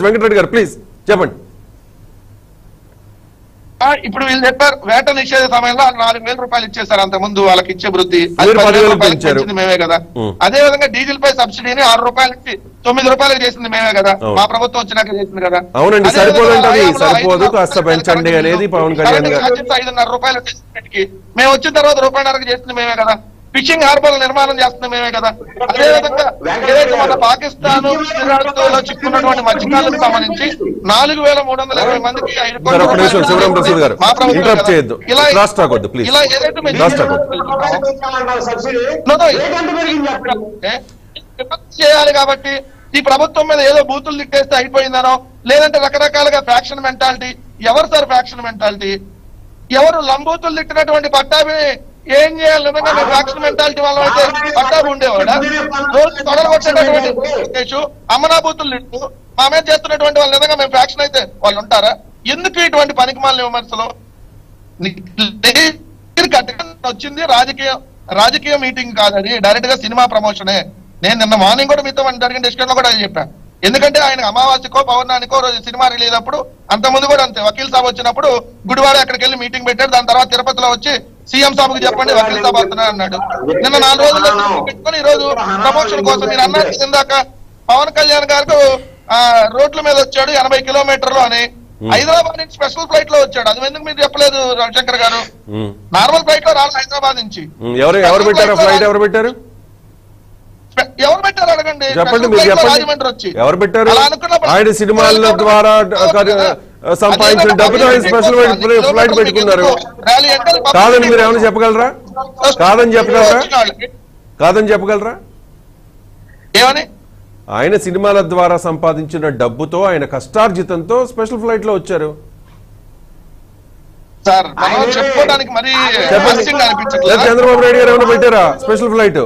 వెంకటరెడ్డి గారు ప్లీజ్ చెప్పండి ఆ, ఇప్పుడు వీళ్ళు చెప్పారు వేట నిషేధ సమయంలో వాళ్ళు నాలుగు వేల రూపాయలు ఇచ్చేసారు అంత ముందు వాళ్ళకి ఇచ్చే వృత్తి అది మీరు పదివేల పదివేలు రూపాయలకి పెంచారు. పెంచింది మేమే కదా ఉం. అదే విధంగా డీజిల్ పై సబ్సిడీని ఆరు రూపాయలకి తొమ్మిది రూపాయలకి చేసింది మేమే కదా అవును. మా ప్రభుత్వం వచ్చినాక చేసింది కదా అవునండి, అదే సరిపోదంటే విధంగా అది హయాంలో సరిపోదు, ఐదున్నర కాస్త రూపాయలు పెంచండి కరెంటు అనేది బిల్లు, పవన్ కళ్యాణ్ కరెంటు గారు. ఛార్జెస్ ఐదున్నర రూపాయలు వచ్చేసరికి మేము వచ్చిన తర్వాత రూపాయన్నరకు చేసింది మేమే కదా ఫిషింగ్ హార్బర్ నిర్మాణం చేస్తుంది మేమే కదా అదే విధంగా ఏదైతే మన పాకిస్తాన్ లో చిక్కున్నటువంటి మత్స్యకారులకు సంబంధించి నాలుగు వేల మూడు వందల ఇరవై మందికి ఐదు కోట్ల సార్, ఒక్క నిమిషం, రూపాయలు శివరాం ప్రసాద్ గారు. మా ప్రభుత్వం Interrupt కదా. చేయొద్దు. ఇలా Cross talk వద్దు, please. ఇలా ఏదైతే మేము Cross talk వద్దు. Subsidy No, no. రేట్ పెరిగింది చెప్పండి ఏ? విమర్శ చేయాలి కాబట్టి ఈ ప్రభుత్వం మీద ఏదో బూతులు తిట్టేస్తే అయిపోయిందనో లేదంటే రకరకాలుగా ఫ్యాక్షన్ మెంటాలిటీ ఎవరు సార్ ఫ్యాక్షన్ మెంటాలిటీ ఎవరు లంబూతులు తిట్టినటువంటి పట్టాభిని ఏం చేయాలి నిజంగా మేము ఫ్యాక్షన్ మెంటాలిటీ వల్ల అయితే పట్టాభి ఉండేవాడా రోజు తొడలు కొట్టేటటువంటి కేసు అమ్మనాబూతులు తిట్టు మా మీద చేస్తున్నటువంటి వాళ్ళు నిజంగా మేము ఫ్యాక్షన్ అయితే వాళ్ళు ఉంటారా ఎందుకు ఇటువంటి పనికిమాలిన విమర్శలు నీరు కట్టగా వచ్చింది రాజకీయ రాజకీయ మీటింగ్ కాదది డైరెక్ట్ గా సినిమా ప్రమోషనే నేను నిన్న మార్నింగ్ కూడా మీతో మన జరిగిన డిస్కషన్ లో కూడా అది చెప్పాను ఎందుకంటే ఆయన అమావాస్యకో పౌర్ణానికో రోజు సినిమా రిలీజ్ అప్పుడు అంత ముందు కూడా అంతే వకీల్ సాబ్ వచ్చినప్పుడు గుడివాడ అక్కడికి వెళ్ళి మీటింగ్ పెట్టాడు దాని తర్వాత తిరుపతిలో వచ్చి సీఎం సాబ్కి చెప్పండి వకీల్ సాబ్ వస్తున్నా అన్నాడు నిన్న నాలుగు రోజుల్లో meeting పెట్టుకొని ఈ రోజు ప్రమోషన్ కోసం మీరు అన్నారు ఇందాక పవన్ కళ్యాణ్ గారికి ఆ, రోడ్ల మీద వచ్చాడు ఎనభై కిలోమీటర్లు అని హైదరాబాద్ నుంచి స్పెషల్ ఫ్లైట్ లో వచ్చాడు అది ఎందుకు మీరు చెప్పలేదు రవిశంకర్ గారు ఉమ్, నార్మల్ ఫ్లైట్ లో రాలి హైదరాబాద్ నుంచి ఉమ్, ఎవరు ఎవరు పెట్టారు ఆ ఫ్లైట్ ఎవరు పెట్టారు స్పె- ఎవరు పెట్టారు అడగండి చెప్పండి స్పెషల్ మీరు ఫ్లైట్ లో చెప్పండి రాజమండ్రి వచ్చి ఎవరు పెట్టారు అలా అనుకున్నప్పుడు- ఆయన సినిమాల ద్వారా సంపాదించిన డబ్బుతో ఆయన స్పెషల్ ఫ్లైట్ పెట్టుకున్నారు ర్యాలీ అంటే పబ్లిక్ కాదని మీరు ఏమైనా చెప్పగలరా కాదని చెప్పగలరా వచ్చిన వాళ్ళకి. కాదని చెప్పగలరా ఏమని ఆయన సినిమాల ద్వారా సంపాదించిన డబ్బుతో ఆయన కష్టార్జితంతో స్పెషల్ ఫ్లైట్ లో వచ్చారు సార్ మనం చెప్పుకోవడానికి మరి చెప్పండి హాస్యంగా లేదా అనిపించట్లేదా? చంద్రబాబు నాయుడు గారు ఏమైనా పెట్టారా స్పెషల్ ఫ్లైట్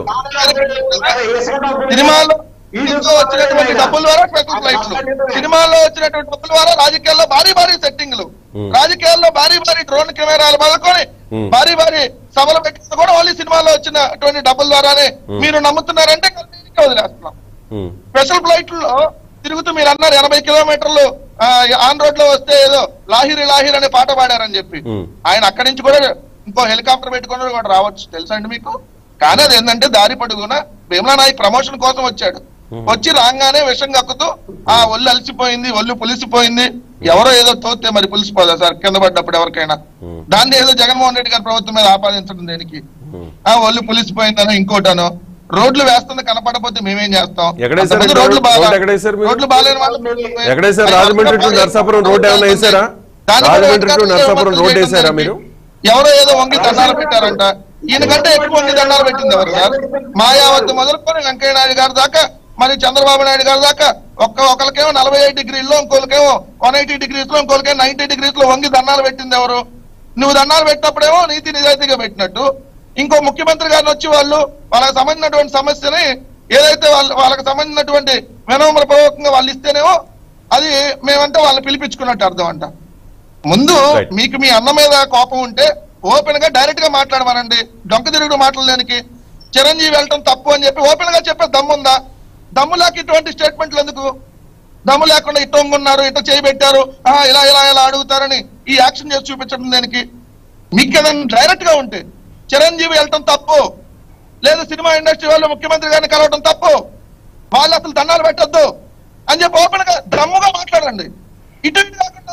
సినిమాలో ఇంట్లో వచ్చినటువంటి డబ్బుల ద్వారా స్పెషల్ ఫ్లైట్లు సినిమాల్లో వచ్చినటువంటి డబ్బుల ద్వారా రాజకీయాల్లో భారీ భారీ సెట్టింగ్లు Hmm. రాజకీయాల్లో భారీ భారీ డ్రోన్ కెమెరాలు మొదలుకొని Hmm. భారీ భారీ సభలు పెట్టిన కూడా ఓన్లీ సినిమాలో వచ్చినటువంటి డబ్బుల ద్వారానే మీరు నమ్ముతున్నారంటే కల్పించి వదిలేస్తున్నాం ఉమ్, స్పెషల్ ఫ్లైట్లో తిరుగుతూ మీరు అన్నారు ఎనభై కిలోమీటర్లు ఆ, ఆన్ రోడ్ లో వస్తే ఏదో లాహిరి లాహిర్ అనే పాట పాడారని చెప్పి Hmm. ఆయన అక్కడి నుంచి కూడా ఇంకో హెలికాప్టర్ పెట్టుకుని కూడా రావచ్చు తెలుసా అండి మీకు కానీ అది ఏంటంటే దారి పడుగున భీమలా నాయక్ ప్రమోషన్ కోసం వచ్చాడు వచ్చి రాగానే విషం కక్కుతూ ఆ ఒళ్ళు అలసిపోయింది ఒళ్ళు పులిసిపోయింది ఎవరో ఏదో తోస్తే మరి పులిసిపోదా సార్ కింద పడ్డప్పుడు ఎవరికైనా Hmm. దాన్ని ఏదో జగన్మోహన్ రెడ్డి గారి ప్రభుత్వం మీద ఆపాదించడం దేనికి ఉమ్. ఆ ఒళ్ళు పులిసిపోయిందనో ఇంకోటనో రోడ్లు వేస్తుంది కనపడపోతే మేమేం చేస్తాం ఎక్కడ వేశారు అంతకుముందు రోడ్డు? రోడ్లు బాగా- రోడ్డు ఎక్కడ వేశారు మీరు? రోడ్లు బాగాలేని వాళ్ళు ఎక్కడ వేశారు రాజమండ్రి టు నర్సాపురం రోడ్డు ఏమైనా వేశారా దాన్ని కూడా రాజమండ్రి టు అధికారులు నర్సాపురం ఏమంటారు రోడ్డు వేశారా చేయడం మీరు ఎవరో ఏదో వంగి దండాలు పెట్టారంట ఈయనకంటే ఎక్కువ వంగి దండాలు పెట్టింది ఎవరు సార్ మాయావతి మొదలుకొని వెంకయ్య నాయుడు గారి దాకా మరి చంద్రబాబు నాయుడు గారి దాకా ఒక్క ఒకరికేమో నలభై ఐదు డిగ్రీల్లో ఇంకోరికేమో వన్ ఎయిటీ డిగ్రీస్ లో ఇంకోరికేమో నైన్టీ డిగ్రీస్ లో వంగి దండాలు పెట్టింది ఎవరు నువ్వు దండాలు పెట్టినప్పుడేమో నీతి నిజాయితీగా పెట్టినట్టు ఇంకో ముఖ్యమంత్రి గారిని వచ్చి వాళ్ళు వాళ్ళకి సంబంధించినటువంటి సమస్యని ఏదైతే వాళ్ళ వాళ్ళకి సంబంధించినటువంటి వినమ్ర పూర్వకంగా వాళ్ళు ఇస్తేనేమో అది మేమంటే వాళ్ళని పిలిపించుకున్నట్టు అర్థం అంట ముందు Right. మీకు మీ అన్న మీద కోపం ఉంటే ఓపెన్ గా డైరెక్ట్ గా మాట్లాడమనండి డొంక తిరుగుడు మాట్లాడడానికి చిరంజీవి వెళ్ళటం తప్పు అని చెప్పి ఓపెన్ గా చెప్పే దమ్ముందా దమ్ము లేక ఇటువంటి స్టేట్మెంట్లు ఎందుకు దమ్ము లేకుండా ఇట్ట ఉన్నారు ఇట్ట చేయబెట్టారు ఆ, ఇలా ఇలా ఇలా అడుగుతారని ఈ యాక్షన్ చేసి చూపించడం దానికి మీకు ఏదైనా డైరెక్ట్ గా ఉంటే చిరంజీవి వెళ్ళటం తప్పు లేదా సినిమా ఇండస్ట్రీ వాళ్ళు ముఖ్యమంత్రి గారిని కలవటం తప్పు వాళ్ళు అసలు దండాలు పెట్టొద్దు అని చెప్పి ఓపెన్ గా దమ్ముగా మాట్లాడండి ఇటు ఇటు కాకుండా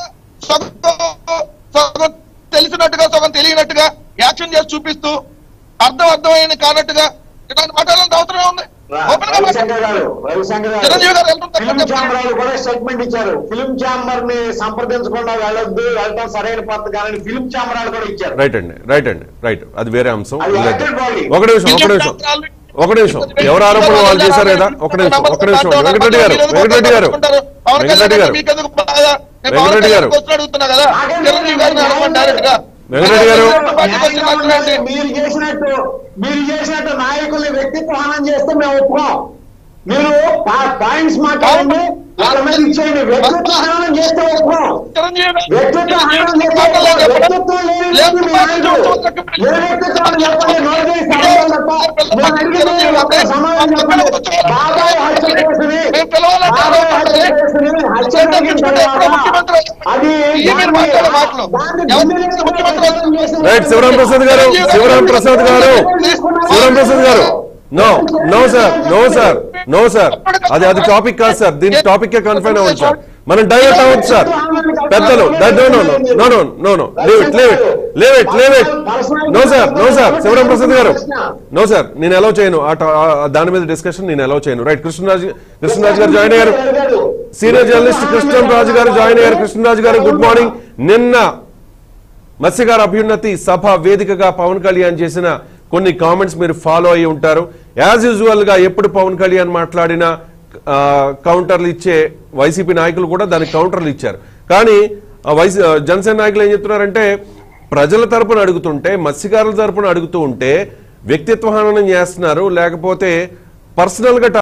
సగం సగం తెలిసినట్టుగా సగం తెలియనట్టుగా యాక్షన్ చేసి చూపిస్తూ అర్థం అర్థమైన కానట్టుగా ఇలాంటి మాట్లాడాలంత అవసరం ఉంది ఓపెన్ గా రవిశంకర్ గారు మాట్లాడండి. రవిశంకర్ గారు చిరంజీవి గారు వెళ్తాం తప్పని ఫిల్మ్ చెప్తారు. ఛాంబర్ వాళ్ళు కూడా స్టేట్మెంట్ ఇచ్చారు ఫిల్మ్ ఛాంబర్ ని సంప్రదించకుండా వెళ్ళొద్దు వెళ్ళడం సరైన పద్ధతి కానీ ఫిల్మ్ ఛాంబర్ వాళ్ళు కూడా ఇచ్చారు రైట్ అండి రైట్ అండి రైట్ అది వేరే అంశం అది వదిలేద్దాం. elected body. ఒక నిమిషం ఒక నిమిషం ఒక నిమిషం ఎవరు ఆరోపణలు వాళ్ళు చేశారు కదా ఒక నిమిషం ఒక నిమిషం వెంకటరెడ్డి గారు వెంకటరెడ్డి గారు వెంకటరెడ్డి గారు వెంకటరెడ్డి గారు. అడుగుతున్నా కదా చిరంజీవి గారిని అడగండి డైరెక్ట్ గా వెంకటరెడ్డి గారు. నాయకుల్ని మీరు చేసినట్టు మీరు చేసినట్టు నాయకుల్ని వ్యక్తిత్వ హనం చేస్తే మేము ఒప్పుకోం మీరు పాయింట్స్ మాట్లాడండి వాళ్ళ మీద ఇచ్చేయండి వ్యక్తిత్వ హనం చేస్తే ఒప్పుకోం చిరంజీవి వ్యక్తిత్వ హనం చేస్తే మాటల్లో ఒప్పుకోం. చెప్పండి. వ్యక్తిత్వం లేని మీ నాయకుడు ఏ వ్యక్తిత్వం చెప్పండి నోటికి సమాధానం తప్ప నేను అడిగింది ఒక్క సమాధానం చెప్పండి బాబాయ్ హత్య కేసుని బాబాయ్ హత్య కేసుని హత్య తగ్గించుకుంటే ఎప్పుడో ముఖ్యమంత్రి అది ఈ మీరు మాట్లాడే మాటలు దాన్ని ఎవరు ఢిల్లీలో ముఖ్యమంత్రి చేసిన రైట్ శివరాం ప్రసాద్ గారు శివరాం ప్రసాద్ గారు Shivaram Prasad garu no no sir no sir no sir అది అది టాపిక్ కాదు సార్ దీని టాపిక్ కే కన్ఫైన్ అవ్వండి సార్ మనం డైవర్ట్ అవ్వద్దు సార్ పెద్దలు no no no no no no leave it leave it leave it leave it no sir no sir Shivaram Prasad garu no sir నేను అలౌ చేయను ఆ టా- ఆ దాని మీద డిస్కషన్ నేను అలౌ చేయను రైట్ కృష్ణరాజ్ కృష్ణరాజ్ గారు జాయిన్ అయ్యారు సీనియర్ జర్నలిస్ట్ కృష్ణరాజు గారు జాయిన్ అయ్యారు కృష్ణరాజు గారు గుడ్ మార్నింగ్ నిన్న మత్స్యకార అభ్యున్నతి సభ వేదికగా పవన్ కళ్యాణ్ చేసిన కొన్ని కామెంట్స్ మీరు ఫాలో అయి ఉంటారు యాజ్ యూజువల్ గా ఎప్పుడు పవన్ కళ్యాణ్ మాట్లాడినా ఆ, కౌంటర్లు ఇచ్చే వైసీపీ నాయకులు కూడా దానికి కౌంటర్లు ఇచ్చారు కానీ ఆ వైసీ ఆ, జనసేన నాయకులు ఏం చెప్తున్నారంటే ప్రజల తరపున అడుగుతుంటే మత్స్యకారుల తరపున అడుగుతూ ఉంటే వ్యక్తిత్వ హననం చేస్తున్నారు లేకపోతే పర్సనల్ గా